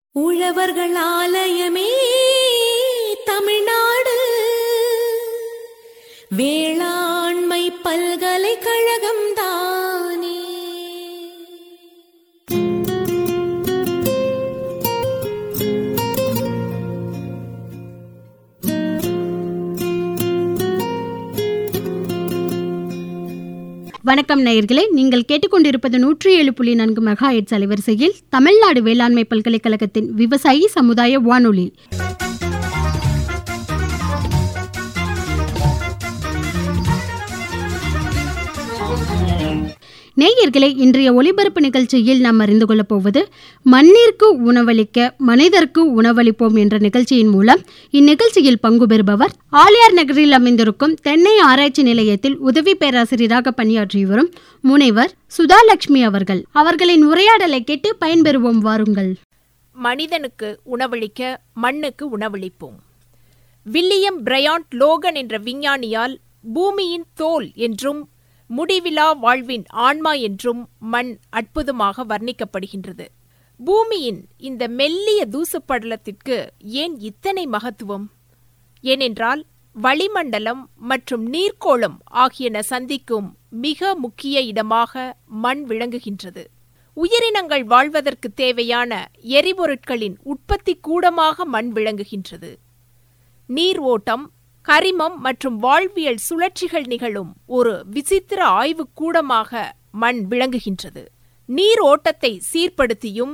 உழவர்கள் ஆலயமே தமிழ்நாடு வேளாண்மை பல்கலைக்கழகம் தானே வணக்கம் நேயர்களே நீங்கள் கேட்டுக்கொண்டிருப்பது நூற்றி ஏழு புள்ளி நான்கு மெகா எட்ஸ் அலைவரிசையில் தமிழ்நாடு வேளாண்மை பல்கலைக்கழகத்தின் விவசாயி சமுதாய வானொலி நேயர்களே இன்றைய ஒலிபரப்பு நிகழ்ச்சியில் நாம் அறிந்து கொள்ளப் போவது மண்ணிற்கு உணவளிக்க மனிதருக்கு உணவளிப்போம் என்ற நிகழ்ச்சியின் மூலம் இந்நிகழ்ச்சியில் பங்கு பெறுபவர் ஆலியார் நகரில் அமைந்திருக்கும் தென்னை ஆராய்ச்சி நிலையத்தில் உதவி பேராசிரியராக பணியாற்றி வரும் முனைவர் சுதாலட்சுமி அவர்கள் அவர்களின் உரையாடலை கேட்டு பயன்பெறுவோம் வாருங்கள் மனிதனுக்கு உணவளிக்க மண்ணுக்கு உணவளிப்போம் வில்லியம் பிரையாண்ட் லோகன் என்ற விஞ்ஞானியால் பூமியின் தோல் என்றும் முடிவிலா வாழ்வின் ஆன்மா என்றும் மண் அற்புதமாக வர்ணிக்கப்படுகின்றது பூமியின் இந்த மெல்லிய தூசுப்படலத்திற்கு ஏன் இத்தனை மகத்துவம் ஏனென்றால் வளிமண்டலம் மற்றும் நீர்க்கோளம் ஆகியன சந்திக்கும் மிக முக்கிய இடமாக மண் விளங்குகின்றது உயிரினங்கள் வாழ்வதற்கு தேவையான எரிபொருட்களின் உற்பத்தி கூடமாக மண் விளங்குகின்றது நீர் ஓட்டம் கரிமம் மற்றும் வாழ்வியல் சுழற்சிகள் நிகழும் ஒரு விசித்திர ஆய்வுக் கூடமாக மண் விளங்குகின்றது நீர் ஓட்டத்தை சீர்படுத்தியும்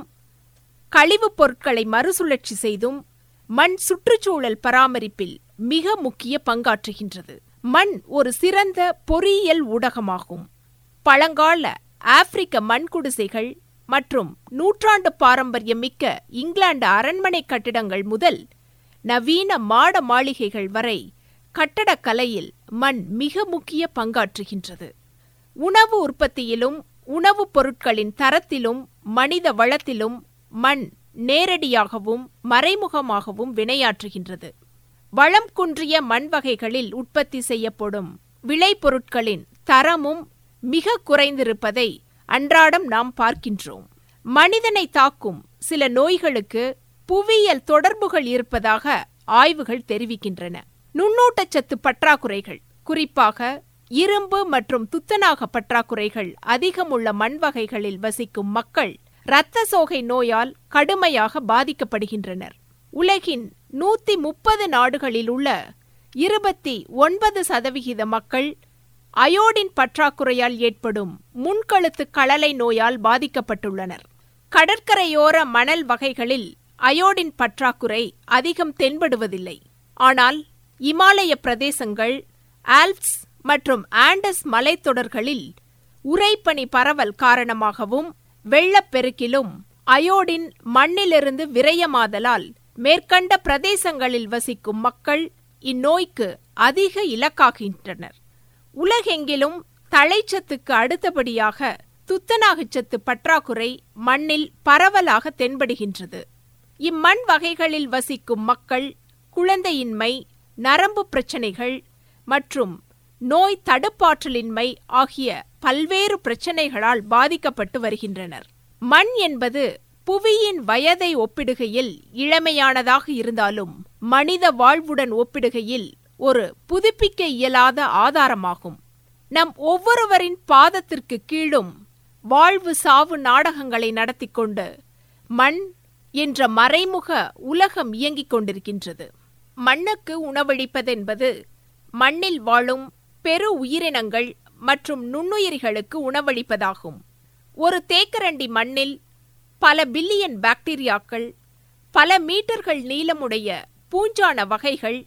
கழிவுப் பொருட்களை மறுசுழற்சி செய்தும் மண் சுற்றுச்சூழல் பராமரிப்பில் மிக முக்கிய பங்காற்றுகின்றது மண் ஒரு சிறந்த பொறியியல் ஊடகமாகும் பழங்கால ஆப்பிரிக்க மண்குடிசைகள் மற்றும் நூற்றாண்டு பாரம்பரியம் மிக்க இங்கிலாந்து அரண்மனை கட்டிடங்கள் முதல் நவீன மாட மாளிகைகள் வரை கட்டடக்கலையில் மண் மிக முக்கிய பங்காற்றுகின்றது உணவு உற்பத்தியிலும் உணவுப் பொருட்களின் தரத்திலும் மனித வளத்திலும் மண் நேரடியாகவும் மறைமுகமாகவும் வினையாற்றுகின்றது வளம் குன்றிய மண் வகைகளில் உற்பத்தி செய்யப்படும் விளைபொருட்களின் தரமும் மிக குறைந்திருப்பதை அன்றாடம் நாம் பார்க்கின்றோம் மனிதனை தாக்கும் சில நோய்களுக்கு புவியியல் தொடர்புகள் இருப்பதாக ஆய்வுகள் தெரிவிக்கின்றன நுண்ணூட்டச்சத்து பற்றாக்குறைகள் குறிப்பாக இரும்பு மற்றும் துத்தநாக பற்றாக்குறைகள் அதிகமுள்ள மண் வகைகளில் வசிக்கும் மக்கள் இரத்த சோகை நோயால் கடுமையாக பாதிக்கப்படுகின்றனர் உலகின் நூத்தி முப்பது நாடுகளில் உள்ள இருபத்தி ஒன்பது சதவிகித மக்கள் அயோடின் பற்றாக்குறையால் ஏற்படும் முன்கழுத்து களலை நோயால் பாதிக்கப்பட்டுள்ளனர் கடற்கரையோர மணல் வகைகளில் அயோடின் பற்றாக்குறை அதிகம் தென்படுவதில்லை ஆனால் இமாலய பிரதேசங்கள் ஆல்ப்ஸ் மற்றும் ஆண்டஸ் மலைத்தொடர்களில் உறைபனி பரவல் காரணமாகவும் வெள்ளப்பெருக்கிலும் அயோடின் மண்ணிலிருந்து விரயமாதலால் மேற்கண்ட பிரதேசங்களில் வசிக்கும் மக்கள் இந்நோய்க்கு அதிக இலக்காகின்றனர் உலகெங்கிலும் தழைச்சத்துக்கு அடுத்தபடியாக துத்தநாகச்சத்து பற்றாக்குறை மண்ணில் பரவலாக தென்படுகின்றது இம்மண் வகைகளில் வசிக்கும் மக்கள் குழந்தையின்மை நரம்பு பிரச்சனைகள் மற்றும் நோய் தடுப்பாற்றலின்மை ஆகிய பல்வேறு பிரச்சனைகளால் பாதிக்கப்பட்டு வருகின்றனர் மண் என்பது புவியின் வயதை ஒப்பிடுகையில் இளமையானதாக இருந்தாலும் மனித வாழ்வுடன் ஒப்பிடுகையில் ஒரு புதுப்பிக்க இயலாத ஆதாரமாகும் நம் ஒவ்வொருவரின் பாதத்திற்கு கீழும் வாழ்வு சாவு நாடகங்களை நடத்தி கொண்டு மண் என்ற மறைமுக உலகம் இயங்கிக் கொண்டிருக்கின்றது மண்ணுக்கு உணவளிப்பதென்பது மண்ணில் வாழும் பெரு உயிரினங்கள் மற்றும் நுண்ணுயிரிகளுக்கு உணவளிப்பதாகும் ஒரு தேக்கரண்டி மண்ணில் பல பில்லியன் பாக்டீரியாக்கள் பல மீட்டர்கள் நீளமுடைய பூஞ்சான வகைகள்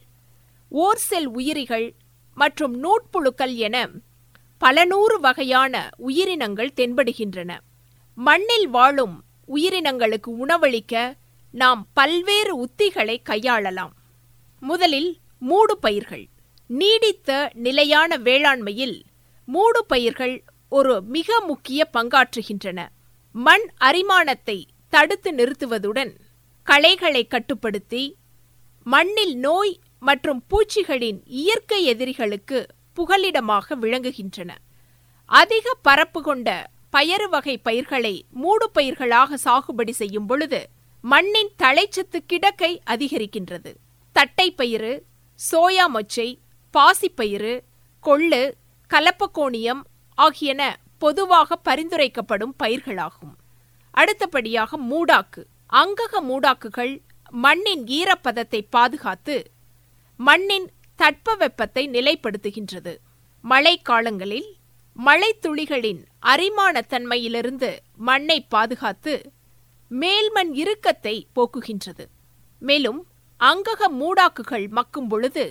ஓர் செல் உயிரிகள் மற்றும் நூட்புழுக்கள் என பல நூறு வகையான உயிரினங்கள் தென்படுகின்றன மண்ணில் வாழும் உயிரினங்களுக்கு உணவளிக்க நாம் பல்வேறு உத்திகளை கையாளலாம் முதலில் மூடு பயிர்கள் நீடித்த நிலையான வேளாண்மையில் மூடு பயிர்கள் ஒரு மிக முக்கிய பங்காற்றுகின்றன மண் அரிமானத்தை தடுத்து நிறுத்துவதுடன் களைகளை கட்டுப்படுத்தி மண்ணில் நோய் மற்றும் பூச்சிகளின் இயற்கை எதிரிகளுக்கு புகலிடமாக விளங்குகின்றன அதிக பரப்பு கொண்ட பயறு வகை பயிர்களை மூடு பயிர்களாக சாகுபடி செய்யும் பொழுது மண்ணின் தழைச்சத்து கிடக்கை அதிகரிக்கின்றது தட்டைப்பயிறு சோயா மொச்சை பாசிப்பயிறு கொள்ளு கலப்பக்கோணியம் ஆகியன பொதுவாக பரிந்துரைக்கப்படும் பயிர்களாகும் அடுத்தபடியாக மூடாக்கு அங்கக மூடாக்குகள் மண்ணின் ஈரப்பதத்தை பாதுகாத்து மண்ணின் தட்பவெப்பத்தை நிலைப்படுத்துகின்றது மழைக்காலங்களில் மழைத்துளிகளின் அரிமான தன்மையிலிருந்து மண்ணை பாதுகாத்து மேல்மண் இறுக்கத்தை போக்குகின்றது மேலும் அங்கக மூடாக்குகள் மக்கும் பொழுது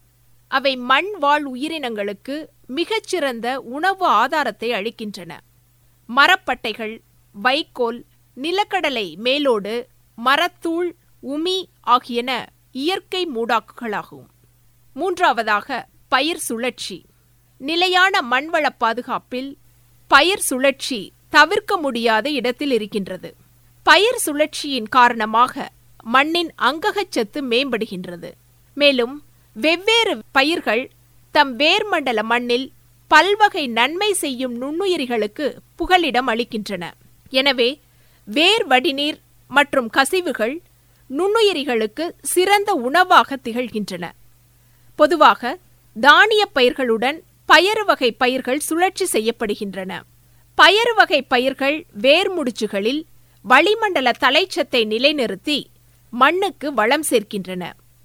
அவை மண் வாழ் உயிரினங்களுக்கு மிகச்சிறந்த உணவு ஆதாரத்தை அளிக்கின்றன மரப்பட்டைகள் வைக்கோல் நிலக்கடலை மேலோடு மரத்தூள் உமி ஆகியன இயற்கை மூடாக்குகளாகும் மூன்றாவதாக பயிர் சுழற்சி நிலையான மண்வள பாதுகாப்பில் பயிர் சுழற்சி தவிர்க்க முடியாத இடத்தில் இருக்கின்றது பயிர் சுழற்சியின் காரணமாக மண்ணின் அங்ககச்சத்து மேம்படுகின்றது மேலும் வெவ்வேறு பயிர்கள் தம் வேர்மண்டல மண்ணில் பல்வகை நன்மை செய்யும் நுண்ணுயிரிகளுக்கு புகலிடம் அளிக்கின்றன எனவே வேர் வடிநீர் மற்றும் கசிவுகள் நுண்ணுயிரிகளுக்கு சிறந்த உணவாக திகழ்கின்றன பொதுவாக தானிய பயிர்களுடன் பயறு வகை பயிர்கள் சுழற்சி செய்யப்படுகின்றன பயறு வகை பயிர்கள் வேர் முடிச்சுகளில் வளிமண்டல தலைச்சத்தை நிலைநிறுத்தி மண்ணுக்கு வளம் சேர்க்கின்றன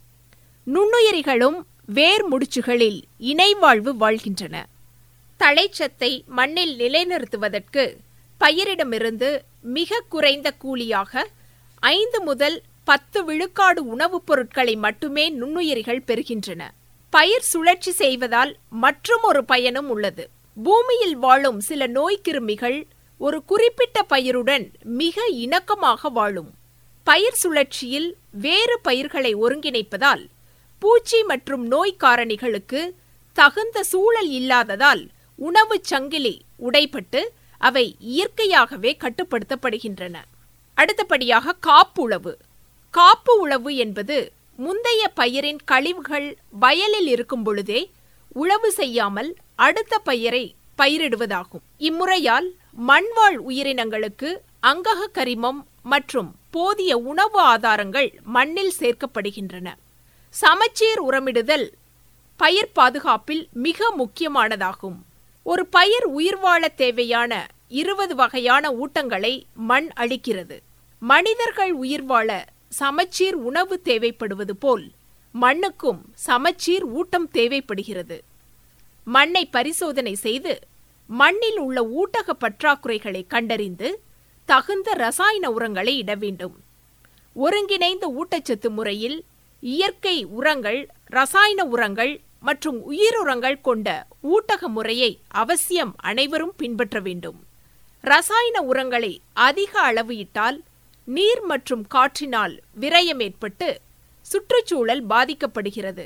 நுண்ணுயிரிகளும் வேர் முடிச்சுகளில் இணைவாழ்வு வாழ்கின்றன தழைச்சத்தை மண்ணில் நிலைநிறுத்துவதற்கு பயிரிடமிருந்து மிக குறைந்த கூலியாக ஐந்து முதல் பத்து விழுக்காடு உணவுப் பொருட்களை மட்டுமே நுண்ணுயிரிகள் பெறுகின்றன பயிர் சுழற்சி செய்வதால் மற்றும் ஒரு பயனும் உள்ளது பூமியில் வாழும் சில நோய்க்கிருமிகள் ஒரு குறிப்பிட்ட பயிருடன் மிக இணக்கமாக வாழும் பயிர் சுழற்சியில் வேறு பயிர்களை ஒருங்கிணைப்பதால் பூச்சி மற்றும் நோய் காரணிகளுக்கு தகுந்த சூழல் இல்லாததால் உணவுச் சங்கிலி உடைபட்டு அவை இயற்கையாகவே கட்டுப்படுத்தப்படுகின்றன அடுத்தபடியாக காப்புளவு காப்பு உழவு என்பது முந்தைய பயிரின் கழிவுகள் வயலில் இருக்கும் பொழுதே உழவு செய்யாமல் அடுத்த பயிரை பயிரிடுவதாகும் இம்முறையால் மண்வாழ் உயிரினங்களுக்கு அங்கக கரிமம் மற்றும் போதிய உணவு ஆதாரங்கள் மண்ணில் சேர்க்கப்படுகின்றன சமச்சீர் உரமிடுதல் பயிர் பாதுகாப்பில் மிக முக்கியமானதாகும் ஒரு பயிர் உயிர் வாழ தேவையான இருபது வகையான ஊட்டங்களை மண் அளிக்கிறது மனிதர்கள் உயிர் வாழ சமச்சீர் உணவு தேவைப்படுவது போல் மண்ணுக்கும் சமச்சீர் ஊட்டம் தேவைப்படுகிறது மண்ணை பரிசோதனை செய்து மண்ணில் உள்ள ஊட்டக பற்றாக்குறைகளை கண்டறிந்து தகுந்த ரசாயன உரங்களை இட வேண்டும் ஒருங்கிணைந்த ஊட்டச்சத்து முறையில் இயற்கை உரங்கள் ரசாயன உரங்கள் மற்றும் உயிருரங்கள் கொண்ட ஊட்டக முறையை அவசியம் அனைவரும் பின்பற்ற வேண்டும் ரசாயன உரங்களை அதிக அளவு இட்டால் நீர் மற்றும் காற்றினால் விரயம் ஏற்பட்டு சுற்றுச்சூழல் பாதிக்கப்படுகிறது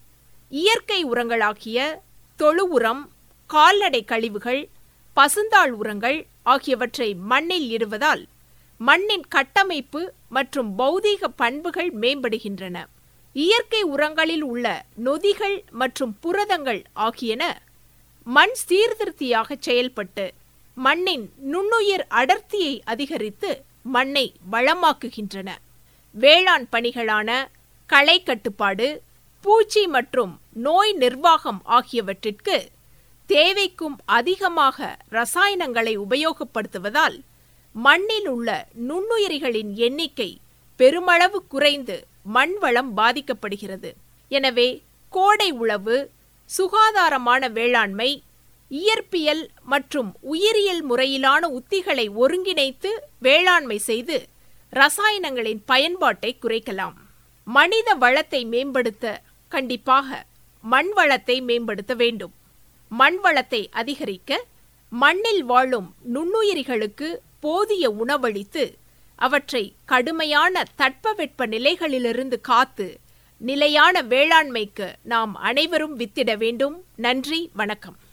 இயற்கை உரங்களாகிய தொழு உரம் கால்நடை கழிவுகள் பசுந்தாள் உரங்கள் ஆகியவற்றை மண்ணில் இடுவதால் மண்ணின் கட்டமைப்பு மற்றும் பௌதீக பண்புகள் மேம்படுகின்றன இயற்கை உரங்களில் உள்ள நொதிகள் மற்றும் புரதங்கள் ஆகியன மண் சீர்திருத்தியாக செயல்பட்டு மண்ணின் நுண்ணுயிர் அடர்த்தியை அதிகரித்து மண்ணை வளமாக்குகின்றன வேளாண் பணிகளான களை கட்டுப்பாடு பூச்சி மற்றும் நோய் நிர்வாகம் ஆகியவற்றிற்கு தேவைக்கும் அதிகமாக ரசாயனங்களை உபயோகப்படுத்துவதால் மண்ணில் உள்ள நுண்ணுயிரிகளின் எண்ணிக்கை பெருமளவு குறைந்து மண் வளம் பாதிக்கப்படுகிறது எனவே கோடை உழவு சுகாதாரமான வேளாண்மை இயற்பியல் மற்றும் உயிரியல் முறையிலான உத்திகளை ஒருங்கிணைத்து வேளாண்மை செய்து ரசாயனங்களின் பயன்பாட்டை குறைக்கலாம் மனித வளத்தை மேம்படுத்த கண்டிப்பாக மண் வளத்தை மேம்படுத்த வேண்டும் மண் வளத்தை அதிகரிக்க மண்ணில் வாழும் நுண்ணுயிரிகளுக்கு போதிய உணவளித்து அவற்றை கடுமையான தட்பவெட்ப நிலைகளிலிருந்து காத்து நிலையான வேளாண்மைக்கு நாம் அனைவரும் வித்திட வேண்டும் நன்றி வணக்கம்